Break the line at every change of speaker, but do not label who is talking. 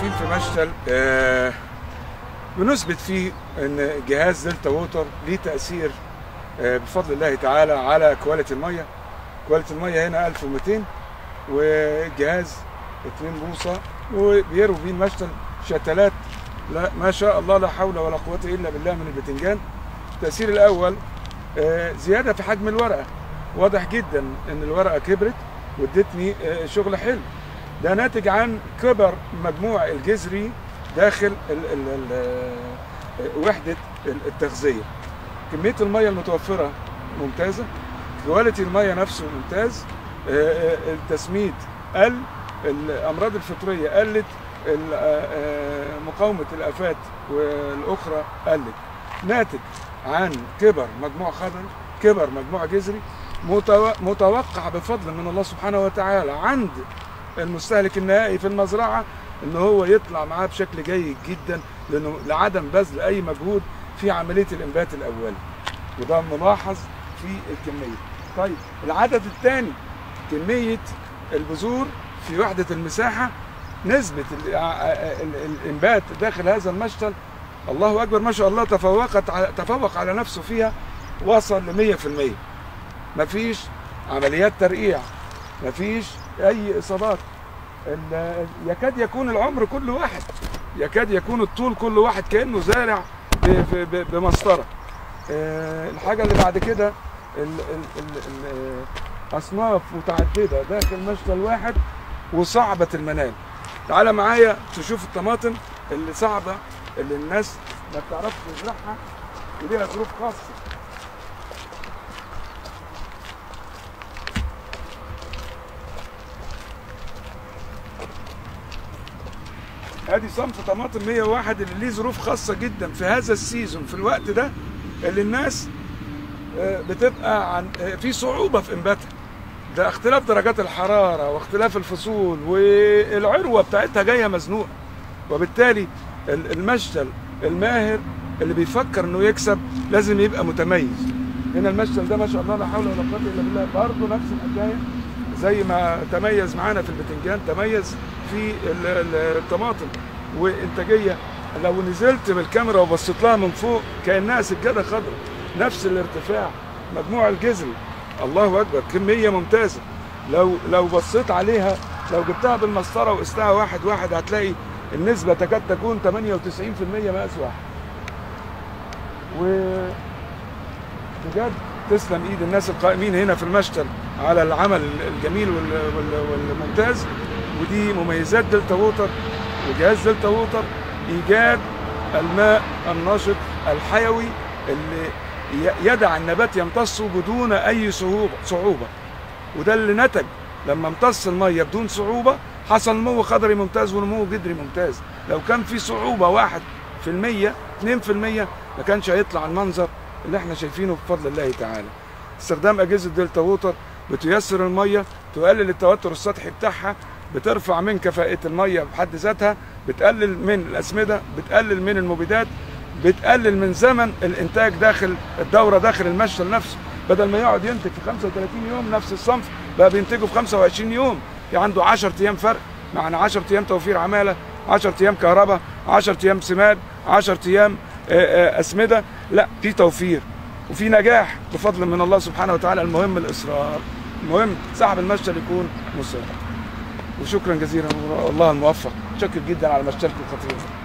واقفين في مشتل آه بنثبت فيه ان جهاز دلتا ووتر ليه تاثير آه بفضل الله تعالى على كواليتي الميه كواليتي الميه هنا 1200 والجهاز 2 بوصه وبيروا بيه المشتل شتلات لا ما شاء الله لا حول ولا قوه الا بالله من البتنجان التاثير الاول آه زياده في حجم الورقه واضح جدا ان الورقه كبرت وادتني آه شغل حلو ده ناتج عن كبر مجموع الجذري داخل ال ال ال وحدة التغذية كمية المية المتوفرة ممتازة كواليتي المية نفسه ممتاز التسميد قل الأمراض الفطرية قلت مقاومة الآفات والأخرى قلت ناتج عن كبر مجموع خضري كبر مجموع جذري متوقع بفضل من الله سبحانه وتعالى عند المستهلك النهائي في المزرعه ان هو يطلع معاه بشكل جيد جدا لانه لعدم بذل اي مجهود في عمليه الانبات الاولي وده ملاحظ في الكميه. طيب العدد الثاني كميه البذور في وحده المساحه نسبه الانبات داخل هذا المشتل الله اكبر ما شاء الله تفوقت تفوق على نفسه فيها وصل ل 100% مفيش عمليات ترقيع مفيش اي اصابات يكاد يكون العمر كل واحد يكاد يكون الطول كل واحد كانه زارع بمسطره الحاجه اللي بعد كده اصناف متعدده داخل مشتل واحد وصعبه المنال تعالى معايا تشوف الطماطم اللي صعبه اللي الناس ما بتعرفش تزرعها وليها ظروف خاصه ادي صنف طماطم 101 اللي ليه ظروف خاصه جدا في هذا السيزون في الوقت ده اللي الناس بتبقى عن في صعوبه في انباتها ده اختلاف درجات الحراره واختلاف الفصول والعروه بتاعتها جايه مزنوقه وبالتالي المشتل الماهر اللي بيفكر انه يكسب لازم يبقى متميز هنا المشتل ده ما شاء الله لا حول ولا قوه الا بالله برضه نفس الحكايه زي ما تميز معانا في البتنجان تميز في الطماطم وانتاجيه لو نزلت بالكاميرا وبصيت لها من فوق كانها سجاده خضراء نفس الارتفاع مجموع الجذري الله اكبر كميه ممتازه لو لو بصيت عليها لو جبتها بالمسطره وقستها واحد واحد هتلاقي النسبه تكاد تكون 98% مقاس واحد و بجد تسلم ايد الناس القائمين هنا في المشتل على العمل الجميل والممتاز ودي مميزات دلتا ووتر وجهاز دلتا ووتر ايجاد الماء النشط الحيوي اللي يدع النبات يمتصه بدون اي صعوبه صعوبه وده اللي نتج لما امتص الميه بدون صعوبه حصل نمو خضري ممتاز ونمو جدري ممتاز لو كان في صعوبه واحد في المية اتنين في المية ما كانش هيطلع المنظر اللي احنا شايفينه بفضل الله تعالى استخدام اجهزه دلتا ووتر بتيسر الميه تقلل التوتر السطحي بتاعها بترفع من كفاءه الميه بحد ذاتها بتقلل من الاسمده بتقلل من المبيدات بتقلل من زمن الانتاج داخل الدوره داخل المشتل نفسه بدل ما يقعد ينتج في 35 يوم نفس الصنف بقى بينتجه في 25 يوم في عنده 10 ايام فرق معنا 10 ايام توفير عماله 10 ايام كهرباء 10 ايام سماد 10 ايام اسمده لا في توفير وفي نجاح بفضل من الله سبحانه وتعالى المهم الاصرار المهم صاحب المشتل يكون مصر وشكرا جزيلا والله الموفق شكر جدا على مشتلكم الخطير